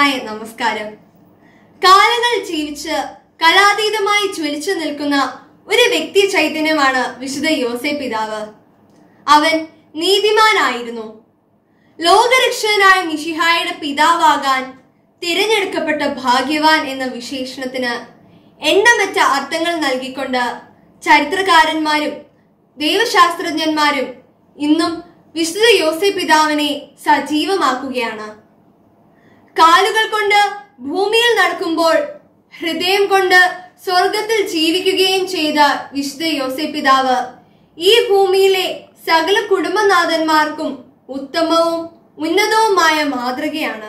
hi നമസ്കാരം കാലങ്ങൾ ജീവിച്ച് കലാതീതമായി ജ്വലിച്ചു നിൽക്കുന്ന ഒരു വ്യക്തി ചൈതന്യമാണ് വിശുദ്ധ യോസെ പിതാവ് അവൻ നീതിമാനായിരുന്നു ലോകരക്ഷകനായ മിഷിഹായുടെ പിതാവാകാൻ തിരഞ്ഞെടുക്കപ്പെട്ട ഭാഗ്യവാൻ എന്ന വിശേഷണത്തിന് എണ്ണമറ്റ അർത്ഥങ്ങൾ നൽകിക്കൊണ്ട് ചരിത്രകാരന്മാരും ദൈവശാസ്ത്രജ്ഞന്മാരും ഇന്നും വിശുദ്ധ യോസെ പിതാവിനെ സജീവമാക്കുകയാണ് കാലുകൾ കൊണ്ട് ഭൂമിയിൽ നടക്കുമ്പോൾ ഹൃദയം കൊണ്ട് സ്വർഗത്തിൽ ജീവിക്കുകയും ചെയ്ത വിശുദ്ധ യോസെ പിതാവ് ഈ ഭൂമിയിലെ സകല കുടുംബനാഥന്മാർക്കും ഉത്തമവും ഉന്നതവുമായ മാതൃകയാണ്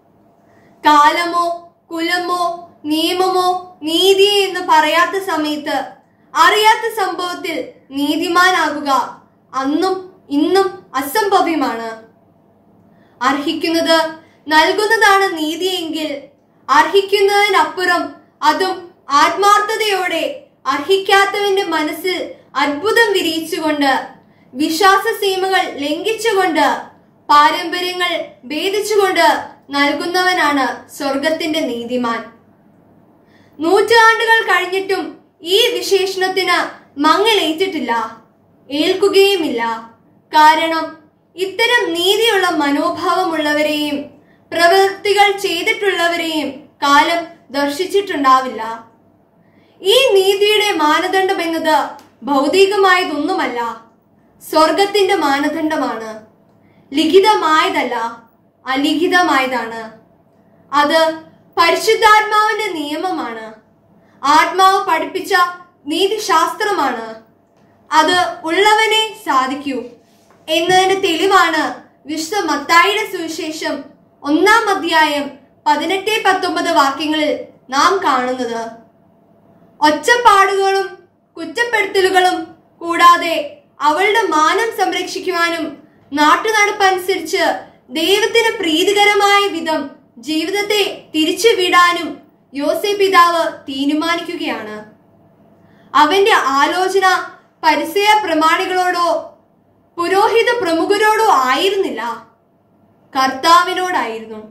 കാലമോ കുലമോ നിയമമോ നീതി എന്ന് പറയാത്ത സമയത്ത് അറിയാത്ത സംഭവത്തിൽ നീതിമാനാകുക അന്നും ഇന്നും അസംഭവ്യമാണ് അർഹിക്കുന്നത് നൽകുന്നതാണ് നീതിയെങ്കിൽ അർഹിക്കുന്നതിനപ്പുറം അതും ആത്മാർത്ഥതയോടെ അർഹിക്കാത്തവന്റെ മനസ്സിൽ അത്ഭുതം വിരിയിച്ചുകൊണ്ട് വിശ്വാസ സീമകൾ ലംഘിച്ചുകൊണ്ട് പാരമ്പര്യങ്ങൾ ഭേദിച്ചുകൊണ്ട് നൽകുന്നവനാണ് സ്വർഗത്തിന്റെ നീതിമാൻ നൂറ്റാണ്ടുകൾ കഴിഞ്ഞിട്ടും ഈ വിശേഷണത്തിന് മങ്ങലേറ്റിട്ടില്ല ഏൽക്കുകയുമില്ല കാരണം ഇത്തരം നീതിയുള്ള മനോഭാവമുള്ളവരെയും പ്രവൃത്തികൾ ചെയ്തിട്ടുള്ളവരെയും കാലം ദർശിച്ചിട്ടുണ്ടാവില്ല ഈ നീതിയുടെ മാനദണ്ഡം എന്നത് ഭൗതികമായതൊന്നുമല്ല സ്വർഗത്തിന്റെ മാനദണ്ഡമാണ് ലിഖിതമായതല്ല അലിഖിതമായതാണ് അത് പരിശുദ്ധാത്മാവിന്റെ നിയമമാണ് ആത്മാവ് പഠിപ്പിച്ച നീതിശാസ്ത്രമാണ് അത് ഉള്ളവനെ സാധിക്കൂ എന്നതിന്റെ തെളിവാണ് വിശുദ്ധ മത്തായിയുടെ സുവിശേഷം ഒന്നാം അധ്യായം പതിനെട്ട് പത്തൊമ്പത് വാക്യങ്ങളിൽ നാം കാണുന്നത് ഒച്ചപ്പാടുകളും കുറ്റപ്പെടുത്തലുകളും കൂടാതെ അവളുടെ മാനം സംരക്ഷിക്കുവാനും നാട്ടുനടപ്പനുസരിച്ച് ദൈവത്തിന് പ്രീതികരമായ വിധം ജീവിതത്തെ തിരിച്ചുവിടാനും യോസെ പിതാവ് തീരുമാനിക്കുകയാണ് അവന്റെ ആലോചന പരിസയ പ്രമാണികളോടോ പുരോഹിത പ്രമുഖരോടോ ആയിരുന്നില്ല കർത്താവിനോടായിരുന്നു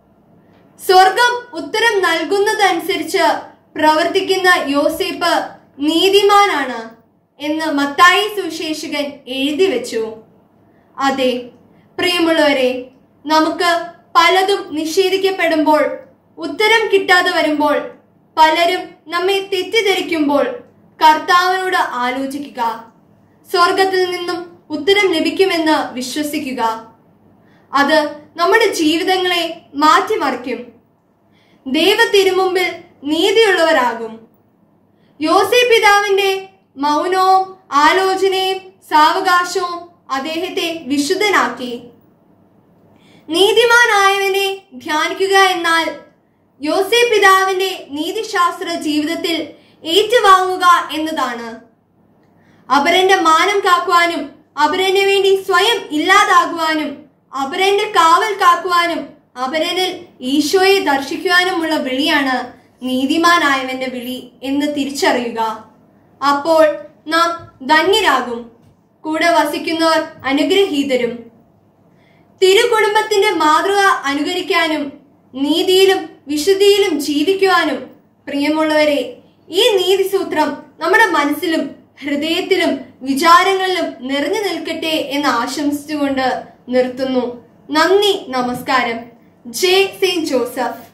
സ്വർഗം ഉത്തരം നൽകുന്നതനുസരിച്ച് പ്രവർത്തിക്കുന്ന യോസേപ്പ് നീതിമാനാണ് എന്ന് മത്തായി സുവിശേഷകൻ എഴുതി വെച്ചു അതെ പ്രിയമുള്ളവരെ നമുക്ക് പലതും നിഷേധിക്കപ്പെടുമ്പോൾ ഉത്തരം കിട്ടാതെ വരുമ്പോൾ പലരും നമ്മെ തെറ്റിദ്ധരിക്കുമ്പോൾ കർത്താവിനോട് ആലോചിക്കുക സ്വർഗത്തിൽ നിന്നും ഉത്തരം ലഭിക്കുമെന്ന് വിശ്വസിക്കുക അത് നമ്മുടെ ജീവിതങ്ങളെ മാറ്റിമറിക്കും ദൈവ തിരുമുമ്പിൽ നീതിയുള്ളവരാകും യോസെ പിതാവിന്റെ മൗനവും ആലോചനയും സാവകാശവും അദ്ദേഹത്തെ വിശുദ്ധനാക്കി നീതിമാനായവനെ ധ്യാനിക്കുക എന്നാൽ യോസെ പിതാവിന്റെ നീതിശാസ്ത്ര ജീവിതത്തിൽ ഏറ്റുവാങ്ങുക എന്നതാണ് അപരന്റെ മാനം കാക്കുവാനും അപരന് വേണ്ടി സ്വയം ഇല്ലാതാകുവാനും അപരന്റെ കാവൽ കാക്കുവാനും അപരനിൽ ഈശോയെ ദർശിക്കുവാനുമുള്ള വിളിയാണ് നീതിമാനായവന്റെ വിളി എന്ന് തിരിച്ചറിയുക അപ്പോൾ നാം ധന്യരാകും കൂടെ വസിക്കുന്നവർ അനുഗ്രഹീതരും തിരുകുടുംബത്തിന്റെ മാതൃക അനുകരിക്കാനും നീതിയിലും വിശുദ്ധിയിലും ജീവിക്കുവാനും പ്രിയമുള്ളവരെ ഈ നീതിസൂത്രം നമ്മുടെ മനസ്സിലും ഹൃദയത്തിലും വിചാരങ്ങളിലും നിറഞ്ഞു നിൽക്കട്ടെ എന്ന് ആശംസിച്ചുകൊണ്ട് നിർത്തുന്നു നന്ദി നമസ്കാരം ജെ സെയിന്റ് ജോസഫ്